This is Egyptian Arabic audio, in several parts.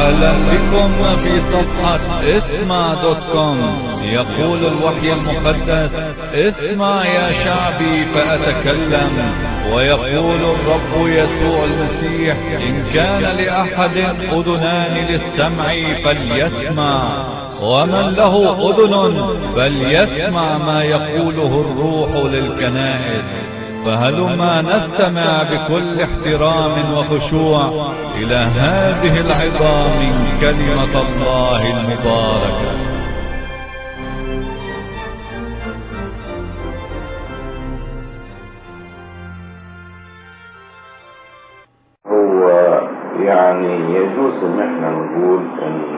اهلا بكم في صفحة اسمع دوت كوم يقول الوحي المقدس اسمع يا شعبي فاتكلم ويقول الرب يسوع المسيح ان كان لاحد اذنان للسمع فليسمع ومن له اذن فليسمع ما يقوله الروح للكنائس فهلما نستمع بكل احترام وخشوع الى هذه العظام من كلمة الله المباركة هو يعني يجوز ان احنا نقول ان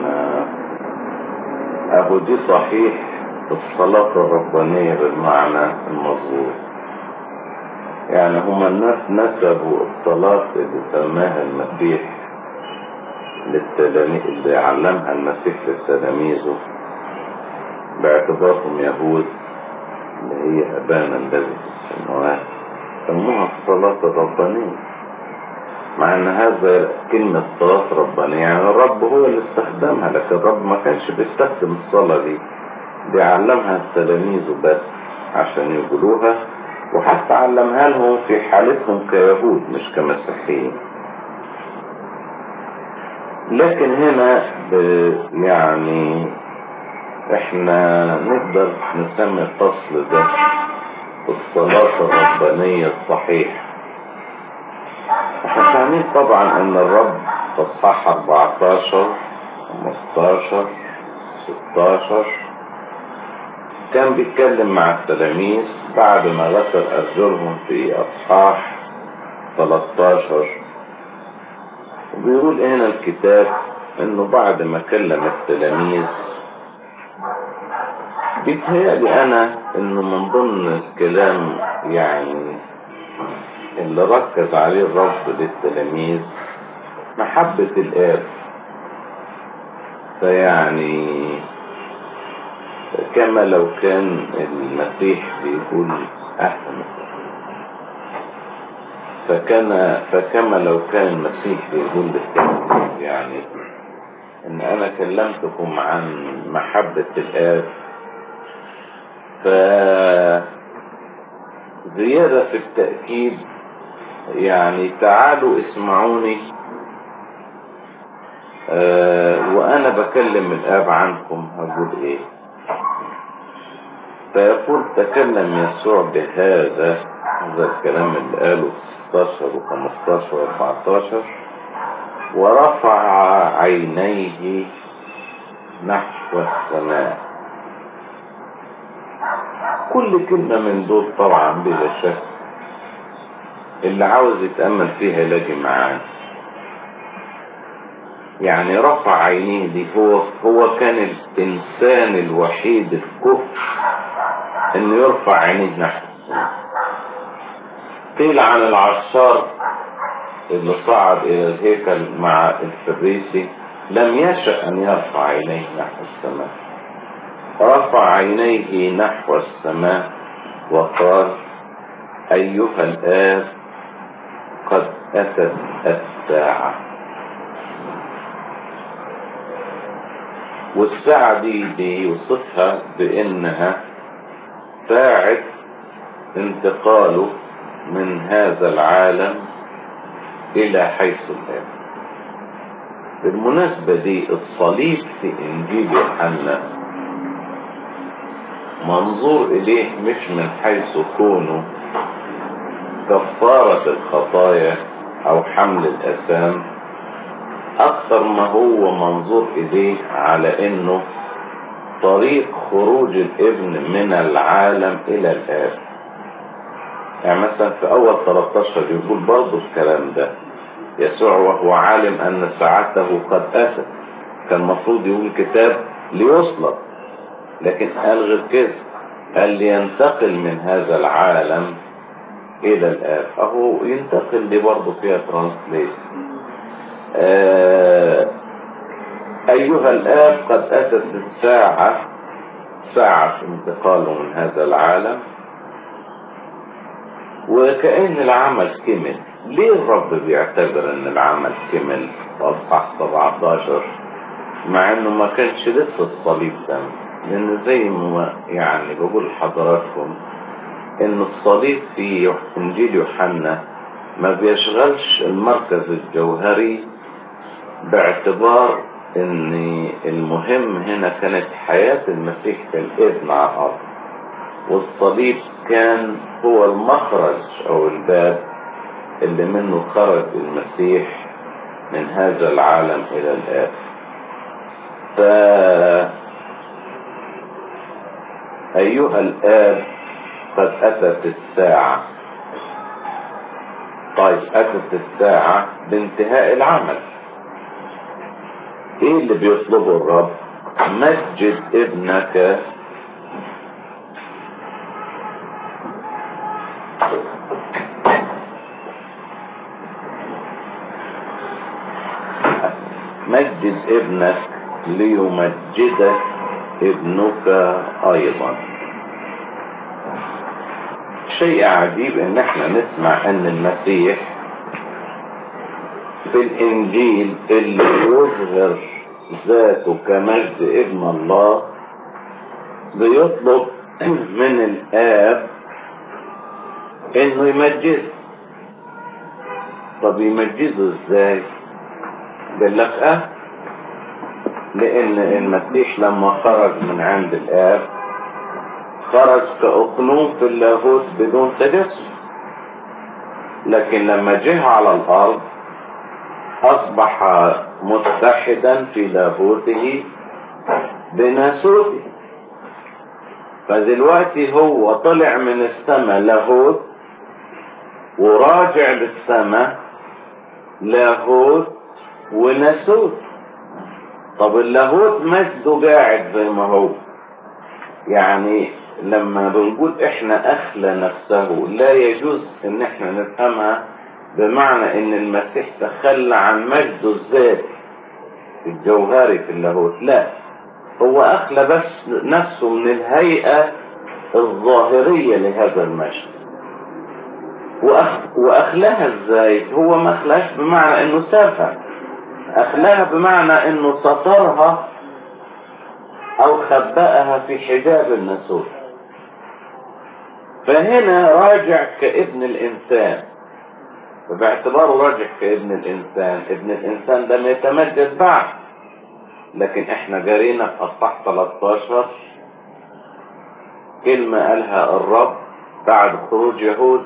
ابو دي صحيح الصلاة الربانية بالمعنى المظبوط يعني هما الناس نسبوا الصلاة اللي سماها المسيح للتلاميذ اللي علمها المسيح لتلاميذه باعتبارهم يهود اللي هي أبانا الذي في السماوات سموها الصلاة الربانية مع ان هذا كلمة صلاة ربانية يعني الرب هو اللي استخدمها لكن الرب ما كانش بيستخدم الصلاة دي دي علمها تلاميذه بس عشان يقولوها وحتى علمها لهم في حالتهم كيهود مش كمسيحيين لكن هنا يعني احنا نقدر نسمي الفصل ده الصلاة الربانية الصحيحة احنا فاهمين طبعا ان الرب في اصحاح 14 15 16 كان بيتكلم مع التلاميذ بعد ما غسل ارجلهم في اصحاح 13 وبيقول هنا الكتاب انه بعد ما كلم التلاميذ بيتهيألي انا انه من ضمن الكلام يعني اللي ركز عليه الرب للتلاميذ محبة الآب فيعني كما لو كان المسيح بيقول أحسن فكان فكما لو كان المسيح بيقول للتلاميذ يعني ان انا كلمتكم عن محبة الاب ف زيادة في التأكيد يعني تعالوا اسمعوني آه وانا بكلم الاب عنكم هقول ايه فيقول تكلم يسوع بهذا هذا الكلام اللي قاله 16 و15 و14 ورفع عينيه نحو السماء كل كلمة من دول طبعا بلا شك اللي عاوز يتأمل فيها يلاقي معاه يعني رفع عينيه دي هو هو كان الإنسان الوحيد الكفر إنه يرفع عينيه نحو السماء قيل عن العشار اللي صعد إلى الهيكل مع الفريسي لم يشأ أن يرفع عينيه نحو السماء رفع عينيه نحو السماء وقال أيها الآب قد أتت الساعة والساعة دي بيوصفها بأنها ساعة انتقاله من هذا العالم إلى حيث الآب بالمناسبة دي الصليب في إنجيل يوحنا منظور إليه مش من حيث كونه كفارة الخطايا أو حمل الأسام أكثر ما هو منظور إليه على إنه طريق خروج الابن من العالم إلى الآب يعني مثلا في أول 13 يقول برضه الكلام ده يسوع وهو عالم أن ساعته قد أتت كان المفروض يقول كتاب ليصلب لكن قال غير كده قال لينتقل من هذا العالم الى الاب اهو ينتقل دي برضه فيها ترانسليت آه ايها الاب قد اتت الساعة ساعة انتقاله من هذا العالم وكأن العمل كمل ليه الرب بيعتبر ان العمل كمل في اصحاح 17 مع انه ما كانش لسه الصليب تم لان زي ما يعني بقول لحضراتكم ان الصليب في انجيل يوحنا ما بيشغلش المركز الجوهري باعتبار ان المهم هنا كانت حياة المسيح كالابن على الارض والصليب كان هو المخرج او الباب اللي منه خرج المسيح من هذا العالم الى الاب ف ايها الاب قد اتت الساعة طيب اتت الساعة بانتهاء العمل ايه اللي بيطلبه الرب مجد ابنك مجد ابنك ليمجدك ابنك ايضا شيء عجيب ان احنا نسمع ان المسيح في الانجيل اللي يظهر ذاته كمجد ابن الله بيطلب من الاب انه يمجده طب يمجده ازاي قال لك اه لان المسيح لما خرج من عند الاب خرج كأقنوم في اللاهوت بدون تجسد لكن لما جه على الارض اصبح متحدا في لاهوته بناسوته فدلوقتي هو طلع من السماء لاهوت وراجع للسماء لاهوت وناسوت طب اللاهوت مجده قاعد زي ما هو يعني لما بنقول احنا اخلى نفسه لا يجوز ان احنا نفهمها بمعنى ان المسيح تخلى عن مجده الذاتي الجوهري في اللاهوت لا هو اخلى بس نفسه من الهيئة الظاهرية لهذا المجد وأخ... واخلاها ازاي هو ما اخلاش بمعنى انه سافها اخلاها بمعنى انه سطرها او خبأها في حجاب النسور فهنا راجع كابن الانسان فباعتباره راجع كابن الانسان ابن الانسان ده ما يتمجد بعد لكن احنا جارينا في اصح 13 كلمة قالها الرب بعد خروج يهود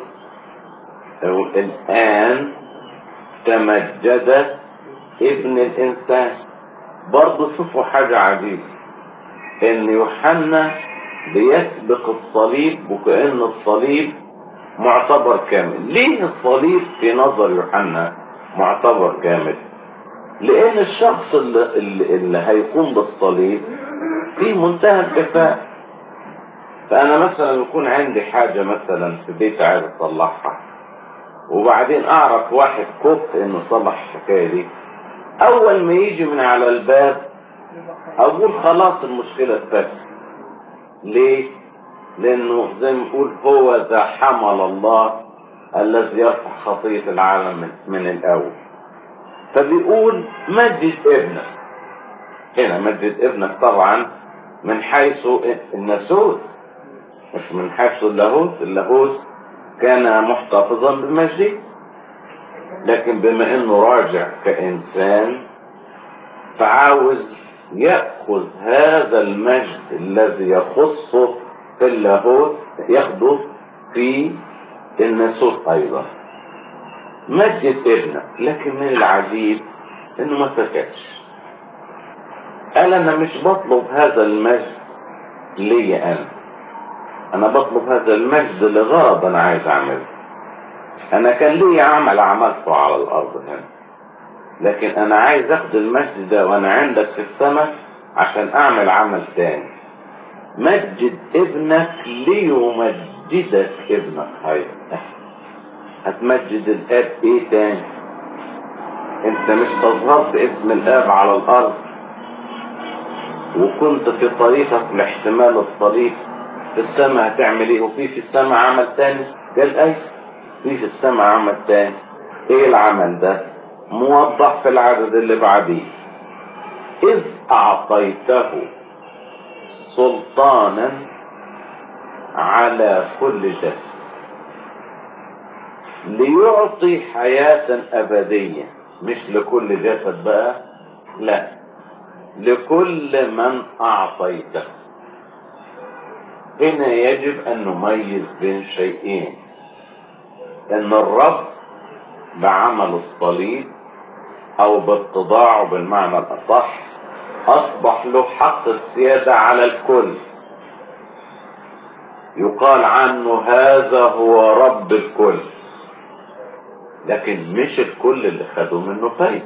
الان تمجد ابن الانسان برضه شوفوا حاجة عجيبة ان يوحنا بيسبق الصليب وكأن الصليب معتبر كامل ليه الصليب في نظر يوحنا معتبر كامل لان الشخص اللي, اللي, اللي هيقوم بالصليب في منتهى الكفاءة فانا مثلا يكون عندي حاجة مثلا في بيتي عايز اصلحها وبعدين اعرف واحد كفء انه صلح الحكاية دي اول ما يجي من على الباب اقول خلاص المشكلة اتفتت ليه لانه زي ما نقول هو ذا حمل الله الذي يرفع خطية العالم من, من الاول فبيقول مجد ابنك هنا مجد ابنك طبعا من حيث الناسوت مش من حيث اللاهوت اللاهوت كان محتفظا بمجده لكن بما انه راجع كانسان فعاوز يأخذ هذا المجد الذي يخصه في اللاهوت ياخده في الناسوت ايضا مجد ابنك لكن من العجيب انه ما سكتش قال انا مش بطلب هذا المجد لي انا انا بطلب هذا المجد لغرض انا عايز اعمله انا كان لي عمل عملته على الارض هنا لكن انا عايز اخد المجد ده وانا عندك في السماء عشان اعمل عمل تاني مجد ابنك ليمجدك ابنك ايضا هتمجد الاب ايه تاني انت مش تظهرت اسم الاب على الارض وكنت في طريقك لاحتمال الصليب في السماء هتعمل ايه وفي في السماء عمل تاني قال اي في في السماء عمل تاني ايه العمل ده موضح في العدد اللي بعديه اذ اعطيته سلطانا على كل جسد ليعطي حياة أبدية مش لكل جسد بقى لا لكل من أعطيته هنا يجب أن نميز بين شيئين أن الرب بعمل الصليب أو باتضاعه بالمعنى الأصح أصبح له حق السيادة على الكل يقال عنه هذا هو رب الكل لكن مش الكل اللي خدوا منه فايدة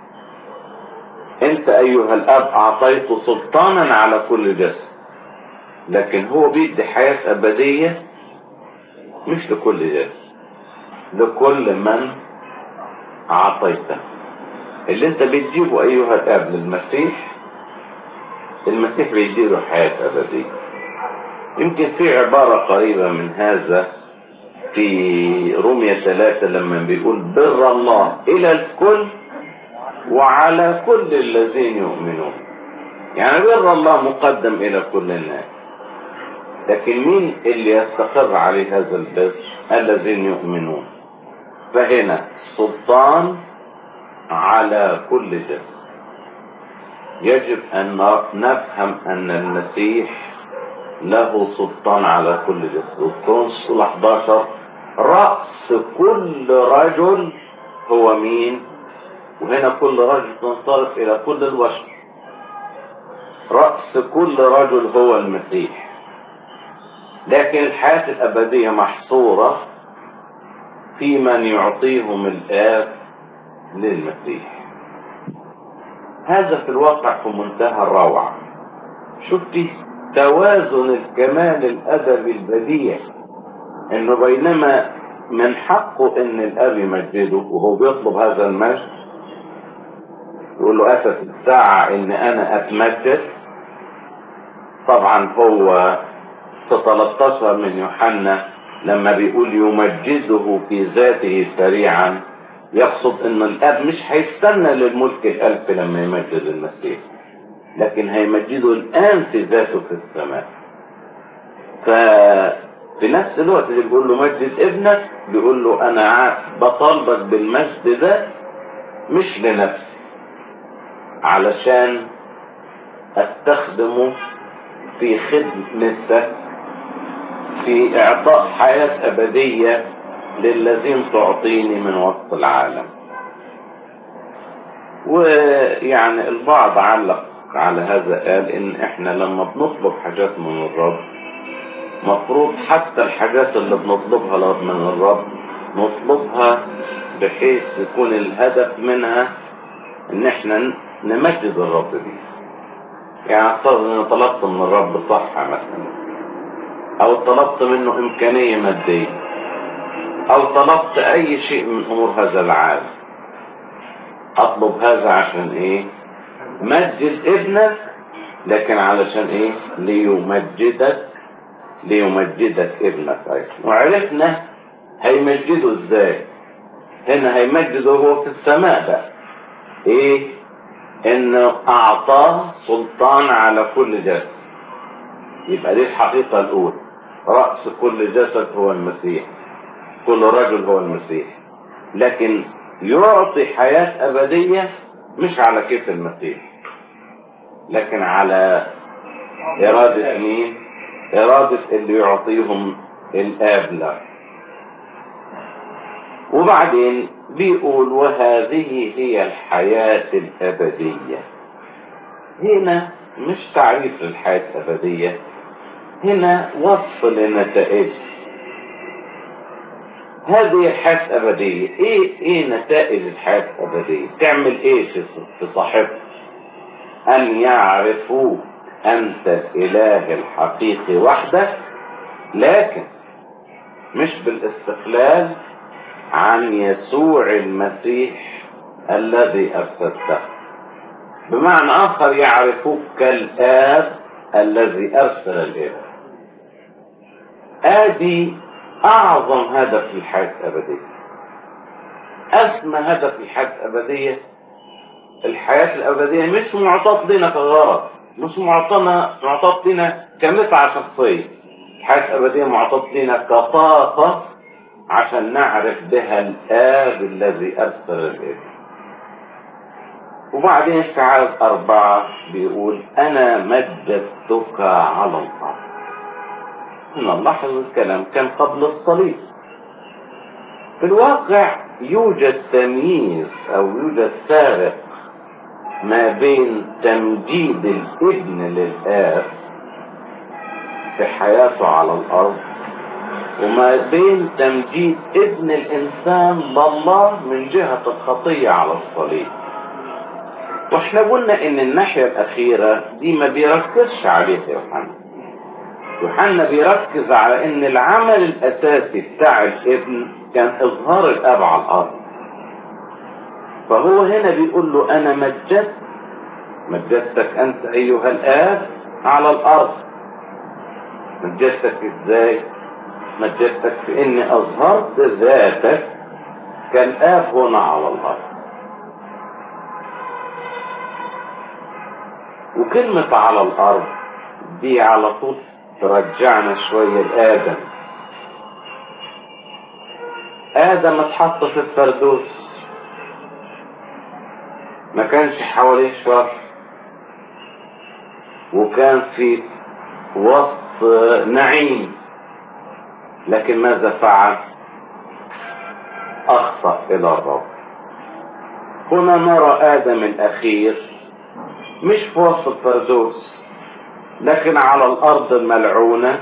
انت ايها الاب اعطيته سلطانا على كل جسد لكن هو بيدي حياة ابدية مش لكل جسد لكل من اعطيته اللي انت بتجيبه ايها الاب للمسيح المسيح بيديله حياة ابدية يمكن في عبارة قريبة من هذا في رومية ثلاثة لما بيقول بر الله إلى الكل وعلى كل الذين يؤمنون يعني بر الله مقدم إلى كل الناس لكن مين اللي يستقر عليه هذا البر الذين يؤمنون فهنا سلطان على كل جسد يجب أن نفهم أن المسيح له سلطان على كل جسد وكونسل 11 رأس كل رجل هو مين وهنا كل رجل تنصرف إلى كل البشر رأس كل رجل هو المسيح لكن الحياة الأبدية محصورة في من يعطيهم الآب للمسيح هذا في الواقع في منتهى الروعة شفتي توازن الكمال الأدبي البديع انه بينما من حقه ان الاب يمجده وهو بيطلب هذا المجد يقول له اسف الساعة ان انا اتمجد طبعا هو في 13 من يوحنا لما بيقول يمجده في ذاته سريعا يقصد ان الاب مش هيستنى للملك الالف لما يمجد المسيح لكن هيمجده الان في ذاته في السماء ف في نفس الوقت اللي بيقول له مجد ابنك بيقول له انا بطالبك بالمجد ده مش لنفسي علشان استخدمه في خدمتك في اعطاء حياة ابدية للذين تعطيني من وسط العالم ويعني البعض علق على هذا قال ان احنا لما بنطلب حاجات من الرب مفروض حتى الحاجات اللي بنطلبها من الرب نطلبها بحيث يكون الهدف منها ان احنا نمجد الرب بيه يعني افترض ان طلبت من الرب صحة مثلا او طلبت منه امكانية مادية او طلبت اي شيء من امور هذا العالم اطلب هذا عشان ايه مجد ابنك لكن علشان ايه ليمجدك ليمجدك ابنك ايضا وعرفنا هيمجده ازاي هنا هيمجده هو في السماء بقى ايه انه اعطاه سلطان على كل جسد يبقى دي الحقيقة الاولى رأس كل جسد هو المسيح كل رجل هو المسيح لكن يعطي حياة ابدية مش على كيف المسيح لكن على ارادة مين ارادة اللي يعطيهم الاب له وبعدين بيقول وهذه هي الحياة الأبدية هنا مش تعريف للحياة الأبدية هنا وصف لنتائج هذه الحياة الأبدية إيه إيه نتائج الحياة الأبدية تعمل إيه في صاحبها أن يعرفوا أنت الإله الحقيقي وحدك لكن مش بالاستقلال عن يسوع المسيح الذي أرسلته بمعنى آخر يعرفوك كالآب الذي أرسل الإله آدي أعظم هدف في الحياة الأبدية أسمى هدف الحياة الأبدية الحياة الأبدية مش معطاة لنا كغرض مش معطانا معطاة لنا كمتعة شخصية الحياة الأبدية معطاة لنا كطاقة عشان نعرف بها الآب الذي أرسل الابن وبعدين في عدد أربعة بيقول أنا مجدتك على الأرض هنا نلاحظ الكلام كان قبل الصليب في الواقع يوجد تمييز أو يوجد فارق ما بين تمجيد الابن للآب في حياته على الأرض وما بين تمجيد ابن الإنسان لله من جهة الخطية على الصليب واحنا قلنا ان الناحية الاخيرة دي ما بيركزش عليها يوحنا يوحنا بيركز على ان العمل الاساسي بتاع الابن كان اظهار الاب على الارض فهو هنا بيقول له انا مجدت مجدتك انت ايها الاب على الارض مجدتك ازاي مجدتك في اني اظهرت ذاتك كالاب هنا على الارض وكلمة على الأرض دي على طول ترجعنا شوية لآدم آدم اتحط في الفردوس ما كانش حواليه شر وكان في وسط نعيم لكن ماذا فعل أخطأ إلى الرب هنا نرى آدم الأخير مش في وسط الفردوس لكن على الارض الملعونة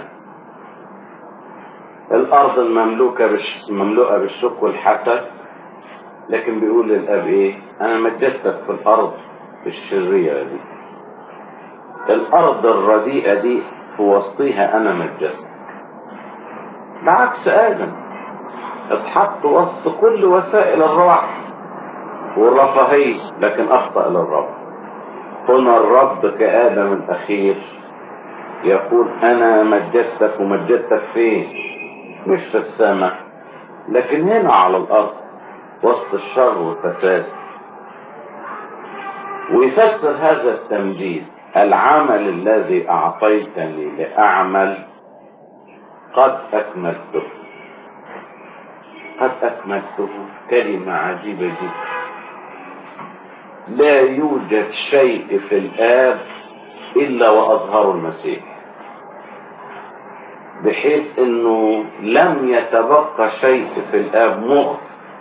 الارض المملوكة بش... مملوءة بالشك والحسد لكن بيقول للاب ايه انا مجدتك في الارض الشريرة دي الارض الرديئة دي في وسطها انا مجدتك بعكس ادم اتحط وسط كل وسائل الراحة والرفاهية لكن اخطأ للرب هنا الرب كآدم الأخير يقول أنا مجدتك ومجدتك فين مش في السماء لكن هنا على الأرض وسط الشر والفساد ويفسر هذا التمجيد العمل الذي أعطيتني لأعمل قد أكملته قد أكملته كلمة عجيبة جدا لا يوجد شيء في الآب إلا وأظهر المسيح بحيث أنه لم يتبقى شيء في الآب مخ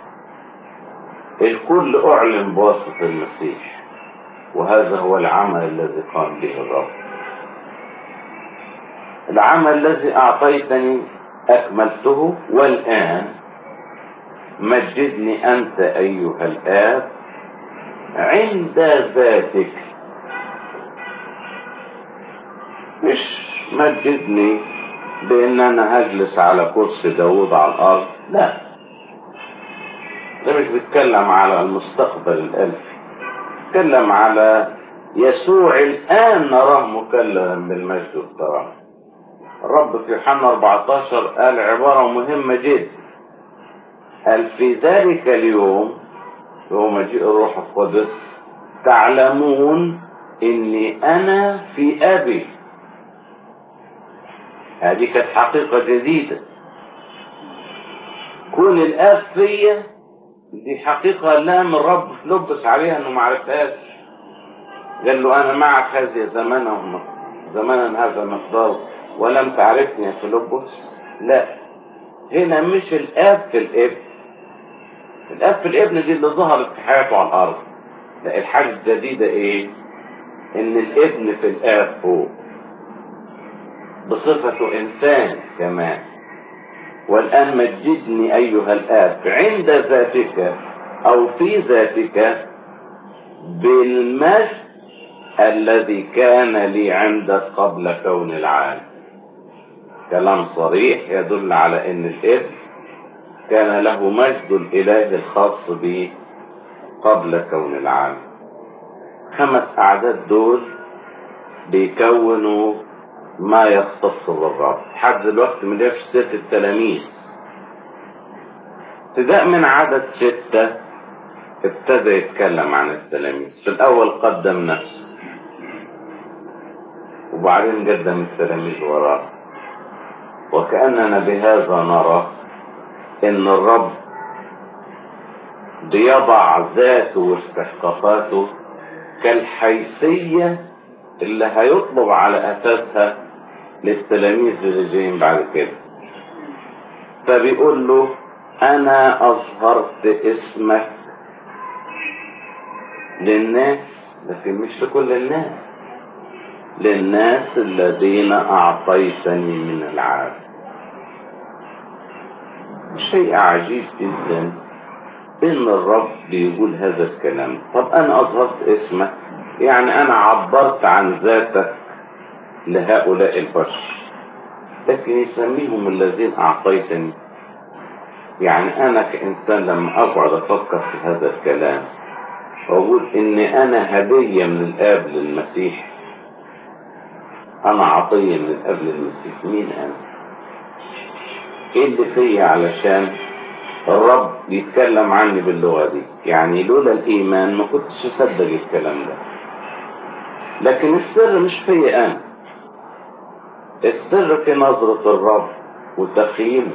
الكل أعلن بواسطة المسيح وهذا هو العمل الذي قام به الرب العمل الذي أعطيتني أكملته والآن مجدني أنت أيها الآب عند ذاتك مش مجدني بان انا هجلس على كرسي داود على الارض لا ده مش بيتكلم على المستقبل الالفي بيتكلم على يسوع الان نراه مكلما بالمجد والكرامه الرب في يوحنا 14 قال عباره مهمه جدا قال في ذلك اليوم هو مجيء الروح القدس تعلمون اني انا في ابي هذه كانت حقيقة جديدة كون الاب فيا دي حقيقة لا من رب لبس عليها انه ما عرفهاش قال له انا معك هذه زمانا زمانا هذا مقدار ولم تعرفني يا فيلبس لا هنا مش الاب في الابن الاب في الابن دي اللي ظهرت في حياته على الارض لا الحاجة الجديدة ايه ان الابن في الاب فوق بصفته انسان كمان والان مجدني ايها الاب عند ذاتك او في ذاتك بالمجد الذي كان لي عندك قبل كون العالم كلام صريح يدل على ان الابن كان له مجد الاله الخاص به قبل كون العالم خمس اعداد دول بيكونوا ما يختص بالرب لحد دلوقتي ما جابش سيره التلاميذ ابتداء من عدد ستة ابتدى يتكلم عن التلاميذ في الأول قدم نفسه وبعدين قدم التلاميذ وراه وكأننا بهذا نرى ان الرب بيضع ذاته واستحقاقاته كالحيثية اللي هيطلب على أساسها للتلاميذ اللي جايين بعد كده فبيقول له أنا أظهرت اسمك للناس لكن مش لكل الناس للناس الذين أعطيتني من العالم شيء عجيب جدا ان الرب بيقول هذا الكلام طب انا اظهرت اسمك يعني انا عبرت عن ذاتك لهؤلاء البشر لكن يسميهم الذين اعطيتني يعني انا كانسان لما اقعد افكر في هذا الكلام واقول ان انا هدية من الاب للمسيح انا عطية من الاب للمسيح مين انا ايه اللي فيا علشان الرب يتكلم عني باللغة دي يعني لولا الايمان ما كنتش اصدق الكلام ده لكن السر مش فيا انا السر في نظرة الرب وتخييمه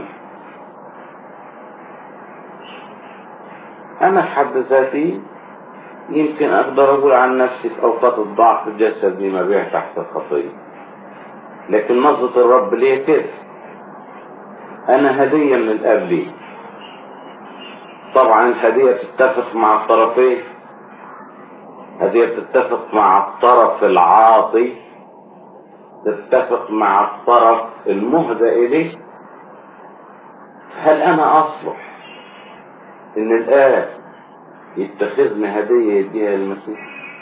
انا في حد ذاتي يمكن اقدر اقول عن نفسي في اوقات الضعف جسدي مبيع تحت الخطيه لكن نظرة الرب ليه كده انا هدية من الاب لي طبعا الهدية تتفق مع الطرفين هدية تتفق مع الطرف العاطي تتفق مع الطرف المهدى اليه هل انا اصلح ان الاب يتخذني هدية يديها للمسيح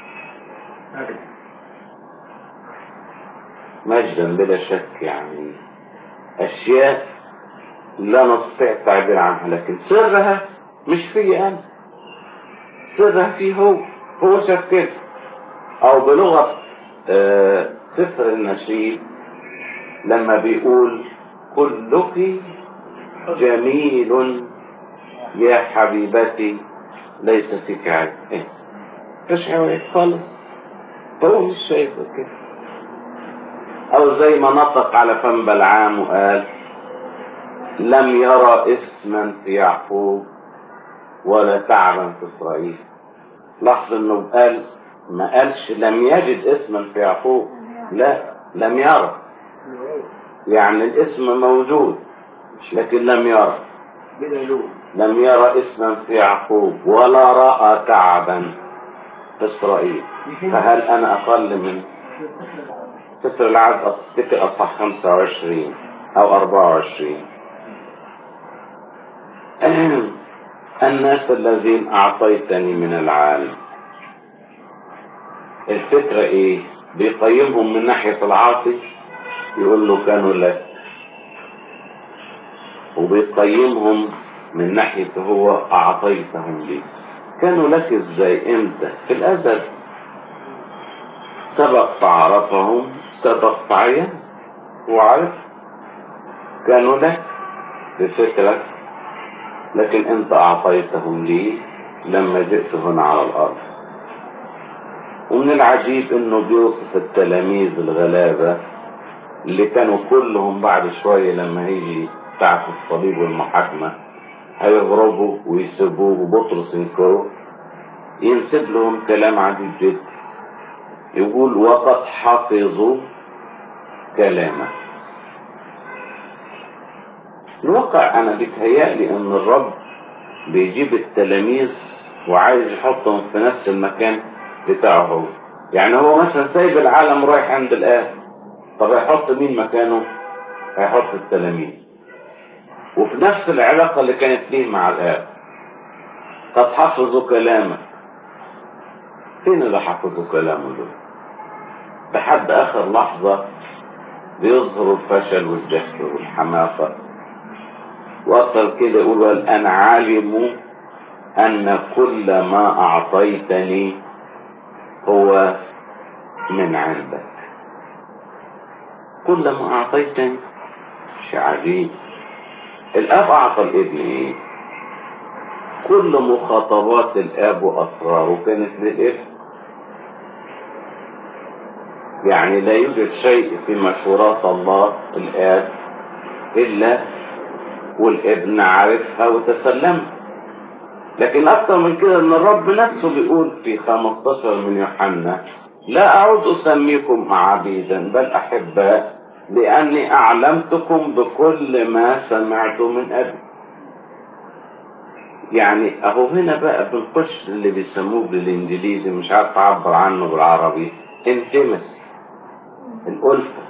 مجدا بلا شك يعني اشياء لا نستطيع التعبير عنها لكن سرها مش في انا سرها فيه هو هو شاف كده او بلغة آه سفر النشيد لما بيقول كلك جميل يا حبيبتي ليس فيك عيب ايه مش عيب خالص هو مش شايفه كده او زي ما نطق على فم بلعام وقال لم يرى اسما في يعقوب ولا تعبا في اسرائيل لاحظ انه قال ما قالش لم يجد اسما في يعقوب لا لم يرى يعني الاسم موجود لكن لم يرى لم يرى اسما في يعقوب ولا رأى تعبا في اسرائيل فهل انا اقل من سفر العدد افتكر اصح 25 او 24 الناس الذين اعطيتني من العالم الفكرة ايه بيقيمهم من ناحية العاطي يقول له كانوا لك وبيقيمهم من ناحية هو اعطيتهم لي كانوا لك ازاي امتى في الازل سبق فعرفهم سبق فعين وعرف كانوا لك بفكرك لكن انت اعطيتهم لي لما جئت هنا على الارض ومن العجيب انه بيوصف التلاميذ الغلابة اللي كانوا كلهم بعد شوية لما هيجي ساعة الصليب والمحاكمة هيغربوا ويسبوه وبطرس ينكره ينسب لهم كلام عجيب جدا يقول وقد حفظوا كلامه الواقع انا بيتهيألي ان الرب بيجيب التلاميذ وعايز يحطهم في نفس المكان بتاعه هو يعني هو مثلا سايب العالم رايح عند الآب طب هيحط مين مكانه هيحط التلاميذ وفي نفس العلاقة اللي كانت ليه مع الآب قد حفظوا كلامك فين اللي حفظوا كلامه دول لحد آخر لحظة بيظهروا الفشل والجهل والحماقة وصل كده يقول والآن علموا أن كل ما أعطيتني هو من عندك كل ما أعطيتني شيء عجيب الأب أعطى الابن إيه كل مخاطبات الاب واسراره كانت للابن يعني لا يوجد شيء في مشورات الله الاب الا والابن عارفها وتسلمها لكن اكتر من كده ان الرب نفسه بيقول في 15 من يوحنا لا اعود اسميكم عبيدا بل احباء لاني اعلمتكم بكل ما سمعت من ابي يعني اهو هنا بقى بنخش اللي بيسموه بالانجليزي مش عارف اعبر عنه بالعربي انتمس الالفه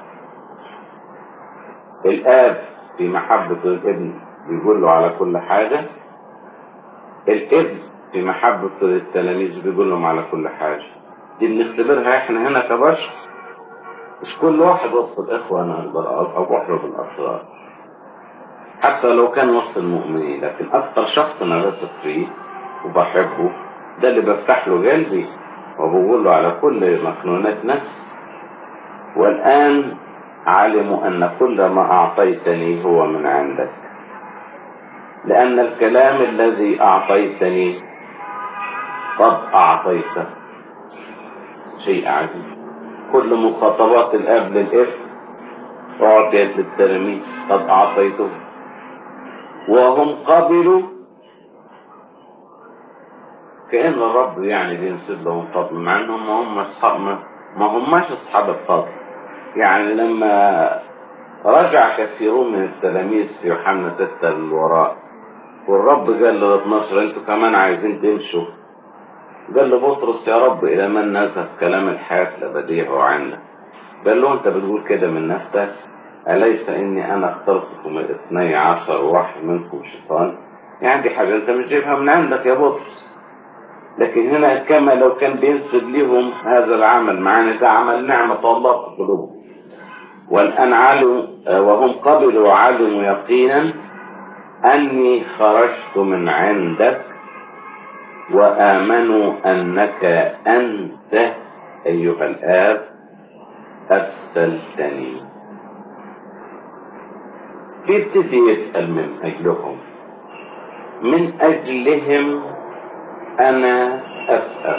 الاب في محبه الابن بيقول له على كل حاجه الابن في محبة التلاميذ بيقول لهم على كل حاجة دي بنختبرها احنا هنا كبشر مش كل واحد وسط الإخوة أنا أو أقرب الأسرار حتى لو كان وسط المؤمنين لكن أكثر شخص أنا بثق فيه وبحبه ده اللي بفتح له قلبي وبقول له على كل مكنونات نفسي والآن علموا أن كل ما أعطيتني هو من عندك لأن الكلام الذي أعطيتني قد أعطيته شيء عجيب كل مخاطبات الأب للإف أعطيت للتلاميذ قد أعطيته وهم قبلوا كأن الرب يعني بينسب لهم فضل مع انهم ما هم اصحاب ما هماش اصحاب الفضل يعني لما رجع كثيرون من التلاميذ في يوحنا 6 للوراء والرب قال ل 12 انتوا كمان عايزين تمشوا قال لبطرس يا رب الى من نذهب كلام الحياة الابدية هو عندك قال له انت بتقول كده من نفسك اليس اني انا اخترتكم الاثني عشر واحد منكم شيطان يعني دي حاجة انت مش جايبها من عندك يا بطرس لكن هنا كما لو كان بينسب لهم هذا العمل مع ان ده عمل نعمة الله في قلوبهم والان علوا وهم قبلوا وعلموا يقينا أني خرجت من عندك وآمنوا أنك أنت أيها الآب أرسلتني بيبتدي يسأل من أجلهم من أجلهم أنا أسأل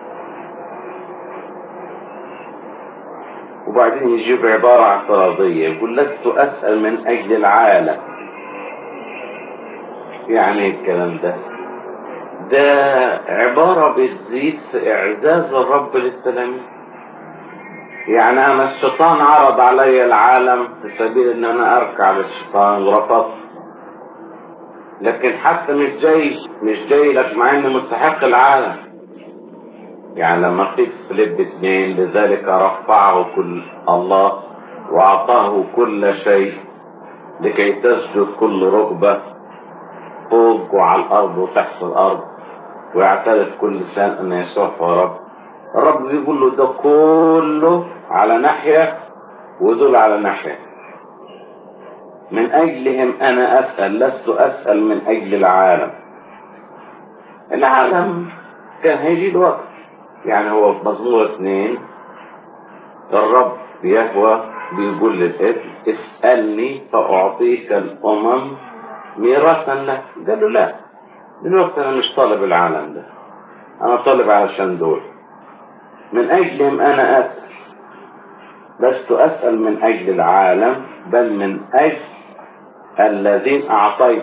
وبعدين يجيب عبارة اعتراضية يقول لست أسأل من أجل العالم يعني ايه الكلام ده ده عبارة بتزيد في إعزاز الرب للتلاميذ يعني أنا الشيطان عرض علي العالم في سبيل إن أنا أركع للشيطان ورفضت لكن حتى مش جاي مش جاي لك مع إني مستحق العالم يعني لما قيل فيليب اثنين لذلك رفعه كل الله وأعطاه كل شيء لكي تسجد كل ركبة فوق وعلى الأرض وتحت الأرض ويعترف كل لسان أن يسوع هو رب الرب بيقول له ده كله على ناحية ودول على ناحية من أجلهم أنا أسأل لست أسأل من أجل العالم العالم كان هيجي الوقت يعني هو في مزمور اثنين الرب يهوى بيقول للابن اسألني فأعطيك الأمم ميراثا لك قال له لا دلوقتي انا مش طالب العالم ده انا طالب علشان دول من اجلهم انا اسال لست اسال من اجل العالم بل من اجل الذين اعطيت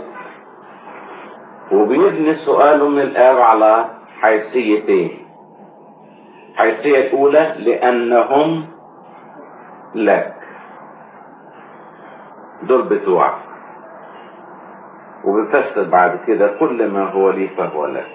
وبيبني سؤاله من الاب على حيثيتين الحيثيه الاولى لانهم لك دول بتوعك وبيفسر بعد كده كل ما هو لي فهو لك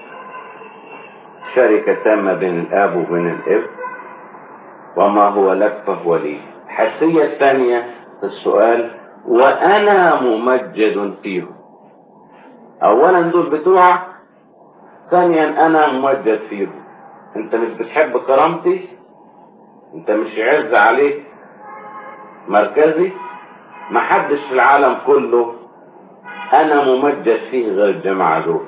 شركة تامة بين الآب وبين الابن وما هو لك فهو لي الحسية الثانية في السؤال وأنا ممجد فيهم أولا دول بتوعك ثانيا أنا ممجد فيهم أنت مش بتحب كرامتي أنت مش يعز عليك مركزي محدش في العالم كله انا ممجد فيه غير الجماعة دول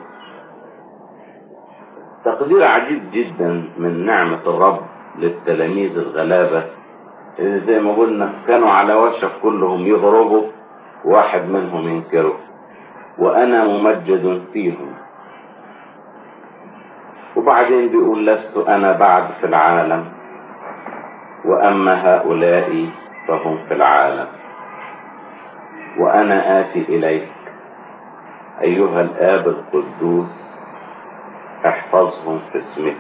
تقدير عجيب جدا من نعمة الرب للتلاميذ الغلابة اللي زي ما قلنا كانوا على وشك كلهم يضربوا واحد منهم ينكره وانا ممجد فيهم وبعدين بيقول لست أنا بعد في العالم وأما هؤلاء فهم في العالم وأنا آتي إليك أيها الآب القدوس احفظهم في اسمك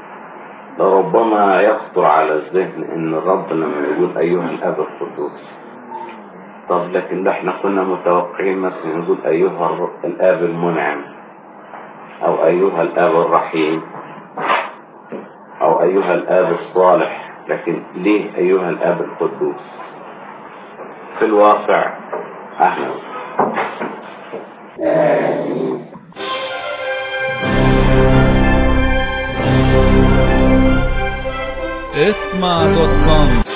لربما يخطر على الذهن ان الرب لما يقول ايها الاب القدوس طب لكن ده احنا كنا متوقعين مثلا نقول ايها الاب المنعم او ايها الاب الرحيم او ايها الاب الصالح لكن ليه ايها الاب القدوس في الواقع احنا اسمع دوت كوم